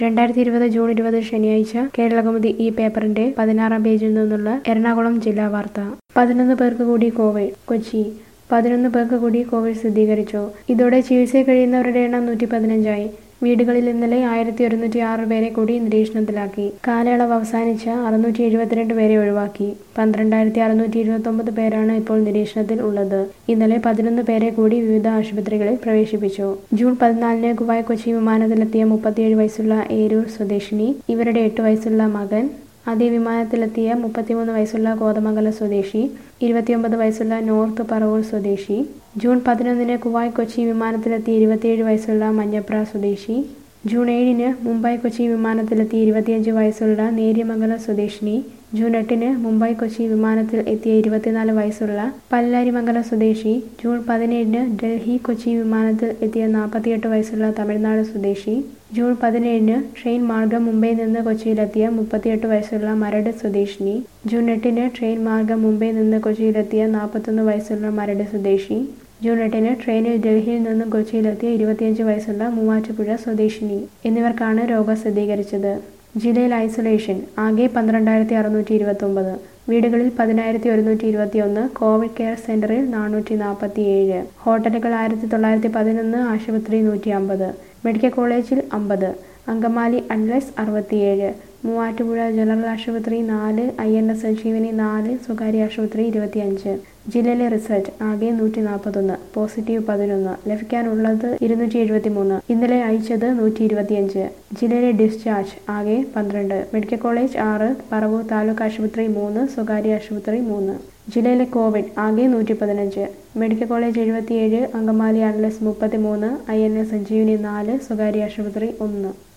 രണ്ടായിരത്തി ഇരുപത് ജൂൺ ഇരുപത് ശനിയാഴ്ച കേരളകൗമുദി ഈ പേപ്പറിന്റെ പതിനാറാം പേജിൽ നിന്നുള്ള എറണാകുളം ജില്ലാ വാർത്ത പതിനൊന്ന് പേർക്ക് കൂടി കോവിഡ് കൊച്ചി പതിനൊന്ന് പേർക്ക് കൂടി കോവിഡ് സ്ഥിരീകരിച്ചു ഇതോടെ ചികിത്സയിൽ കഴിയുന്നവരുടെ എണ്ണം നൂറ്റി പതിനഞ്ചായി വീടുകളിൽ ഇന്നലെ ആയിരത്തി ഒരുന്നൂറ്റി ആറ് പേരെ കൂടി നിരീക്ഷണത്തിലാക്കി കാലയളവ് അവസാനിച്ച അറുന്നൂറ്റി എഴുപത്തിരണ്ട് പേരെ ഒഴിവാക്കി പന്ത്രണ്ടായിരത്തി അറുന്നൂറ്റി ഇരുപത്തൊമ്പത് പേരാണ് ഇപ്പോൾ നിരീക്ഷണത്തിൽ ഉള്ളത് ഇന്നലെ പതിനൊന്ന് പേരെ കൂടി വിവിധ ആശുപത്രികളിൽ പ്രവേശിപ്പിച്ചു ജൂൺ പതിനാലിന് കുവായ് കൊച്ചി വിമാനത്തിലെത്തിയ മുപ്പത്തിയേഴ് വയസ്സുള്ള ഏരൂർ സ്വദേശിനി ഇവരുടെ എട്ട് വയസ്സുള്ള മകൻ അതേ വിമാനത്തിലെത്തിയ മുപ്പത്തിമൂന്ന് വയസ്സുള്ള കോതമംഗലം സ്വദേശി ഇരുപത്തിയൊമ്പത് വയസ്സുള്ള നോർത്ത് പറവൂർ സ്വദേശി ജൂൺ പതിനൊന്നിന് കുവായ് കൊച്ചി വിമാനത്തിലെത്തിയ ഇരുപത്തിയേഴ് വയസ്സുള്ള മഞ്ഞപ്ര സ്വദേശി ജൂൺ ഏഴിന് മുംബൈ കൊച്ചി വിമാനത്തിലെത്തിയ ഇരുപത്തിയഞ്ച് വയസ്സുള്ള നേര്യമംഗലം സ്വദേശിനി ജൂൺ എട്ടിന് മുംബൈ കൊച്ചി വിമാനത്തിൽ എത്തിയ ഇരുപത്തിനാല് വയസ്സുള്ള പല്ലാരിമംഗലം സ്വദേശി ജൂൺ പതിനേഴിന് ഡൽഹി കൊച്ചി വിമാനത്തിൽ എത്തിയ നാൽപ്പത്തിയെട്ട് വയസ്സുള്ള തമിഴ്നാട് സ്വദേശി ജൂൺ പതിനേഴിന് ട്രെയിൻ മാർഗം മുംബൈയിൽ നിന്ന് കൊച്ചിയിലെത്തിയ മുപ്പത്തിയെട്ട് വയസ്സുള്ള മരട് സ്വദേശിനി ജൂൺ എട്ടിന് ട്രെയിൻ മാർഗം മുംബൈയിൽ നിന്ന് കൊച്ചിയിലെത്തിയ നാൽപ്പത്തൊന്ന് വയസ്സുള്ള മരട് സ്വദേശി ജൂൺ എട്ടിന് ട്രെയിനിൽ ഡൽഹിയിൽ നിന്നും കൊച്ചിയിലെത്തിയ ഇരുപത്തിയഞ്ച് വയസ്സുള്ള മൂവാറ്റുപുഴ സ്വദേശിനി എന്നിവർക്കാണ് രോഗം സ്ഥിരീകരിച്ചത് ജില്ലയിൽ ഐസൊലേഷൻ ആകെ പന്ത്രണ്ടായിരത്തി അറുന്നൂറ്റി ഇരുപത്തൊമ്പത് വീടുകളിൽ പതിനായിരത്തി ഒരുന്നൂറ്റി ഇരുപത്തിയൊന്ന് കോവിഡ് കെയർ സെന്ററിൽ നാനൂറ്റി നാൽപ്പത്തി ഏഴ് ഹോട്ടലുകൾ ആയിരത്തി തൊള്ളായിരത്തി പതിനൊന്ന് ആശുപത്രി നൂറ്റി അമ്പത് മെഡിക്കൽ കോളേജിൽ അമ്പത് അങ്കമാലി അഡ്ലസ് അറുപത്തിയേഴ് മൂവാറ്റുപുഴ ജനറൽ ആശുപത്രി നാല് ഐ എൻ എസ് സഞ്ജീവനി നാല് സ്വകാര്യ ആശുപത്രി ഇരുപത്തിയഞ്ച് ജില്ലയിലെ റിസൾട്ട് ആകെ നൂറ്റി നാൽപ്പത്തൊന്ന് പോസിറ്റീവ് പതിനൊന്ന് ലഭിക്കാനുള്ളത് ഇരുന്നൂറ്റി എഴുപത്തി മൂന്ന് ഇന്നലെ അയച്ചത് നൂറ്റി ഇരുപത്തിയഞ്ച് ജില്ലയിലെ ഡിസ്ചാർജ് ആകെ പന്ത്രണ്ട് മെഡിക്കൽ കോളേജ് ആറ് പറവൂർ താലൂക്ക് ആശുപത്രി മൂന്ന് സ്വകാര്യ ആശുപത്രി മൂന്ന് ജില്ലയിലെ കോവിഡ് ആകെ നൂറ്റി പതിനഞ്ച് മെഡിക്കൽ കോളേജ് എഴുപത്തിയേഴ് അങ്കമാലി അഡ്ലസ് മുപ്പത്തി മൂന്ന് ഐ എൻ എസ് സഞ്ജീവനി നാല് സ്വകാര്യ ആശുപത്രി ഒന്ന്